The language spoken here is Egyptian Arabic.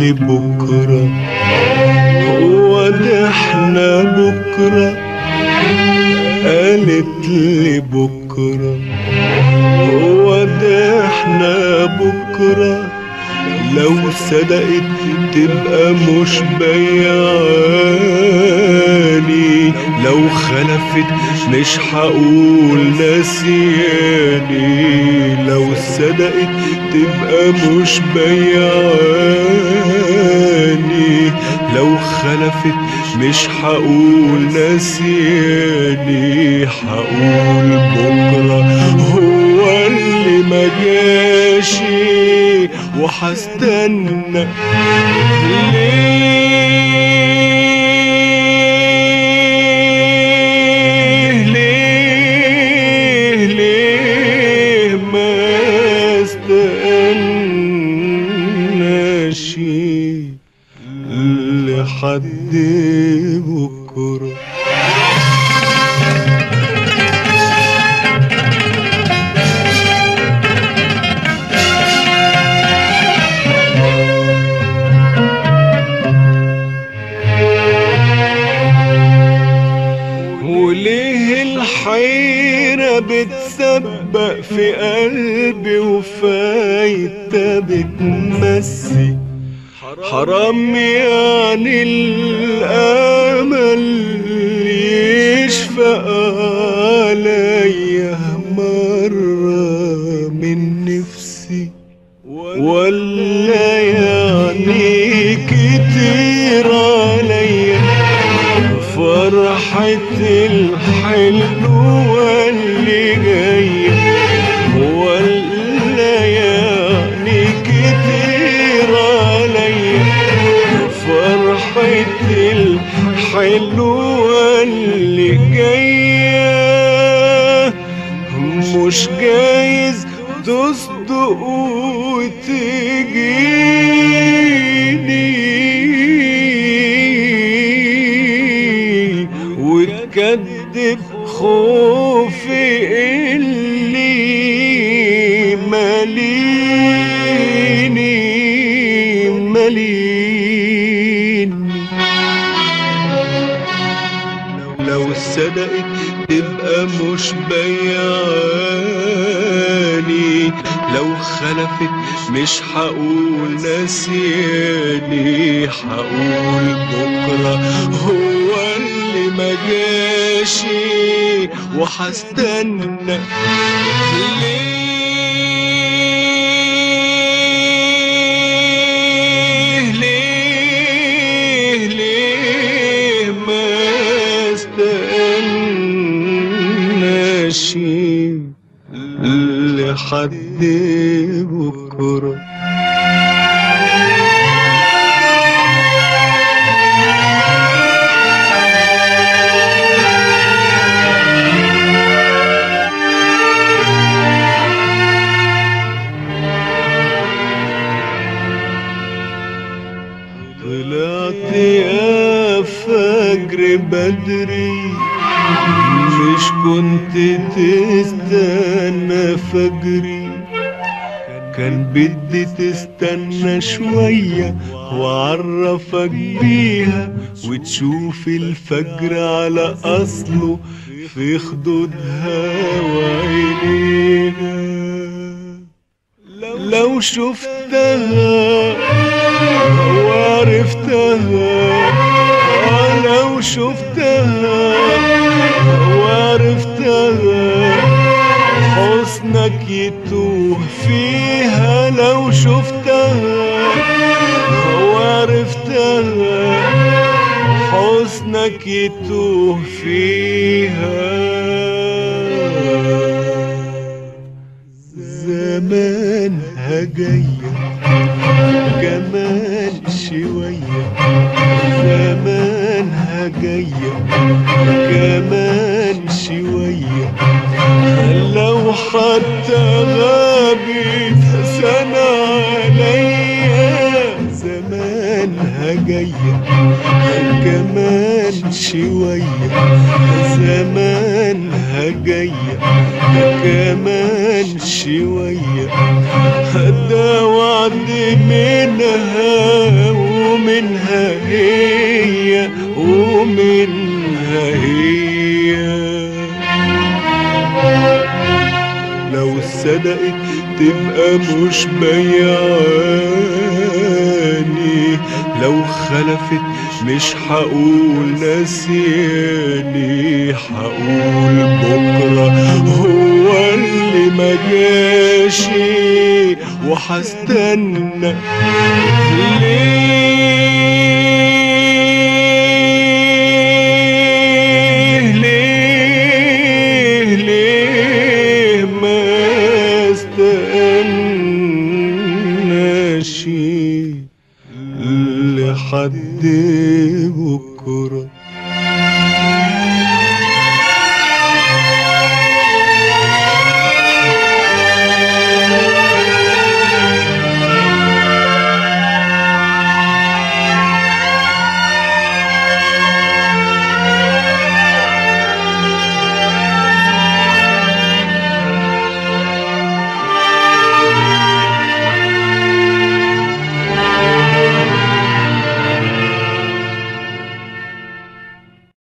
لي بكرة هو ده احنا بكرة قالت لي بكرة هو ده احنا بكرة لو صدقت تبقى مش بياني لو خلفت مش هقول نسياني لو صدقت تبقى مش بياني لو خلفت مش هقول نسياني هقول بكرة هو اللي ما جاشي وحستنى ليه ليه ليه ما استناش لحد بكره وليه الحيرة بتسبق في قلبي وفايتة بتمسي حرام يعني الأمل يشفق عليا مرة من نفسي ولا يعني كتير عليا فرحة الحلوة اللي جاية ولا يعني كتير عليا فرحة الحلوة اللي جاية مش جايز تصدق وتجيني وتكذب خوفي اللي ماليني ماليني لو صدقت تبقى مش بياني لو خلفت مش هقول نسياني هقول بكرة هو اللي ما جاشي وهستنى ليه ليه ليه ما استناش لحد بكره طلعت يا فجر بدري مش كنت تستنى فجري كان بدي تستنى شوية وعرفك بيها وتشوف الفجر على أصله في خدودها وعينيها لو شفتها وعرفتها آه لو شفتها وعرفتها حسنك يتوه فيها لو شفتها وعرفتها حسنك يتوه فيها زمانها جاية كمان شوية زمانها جاية كمان شوية لو حتى غابت سنة عليا زمانها جاية كمان شوية زمانها منها جاية كمان شوية ده وعد منها ومنها هي ومنها هي لو صدقت تبقى مش بيعاني لو خلفت مش هقول نسياني هقول بكرة هو اللي ما جاشي وهستنى ليه ليه ليه ما استناش لحد بكره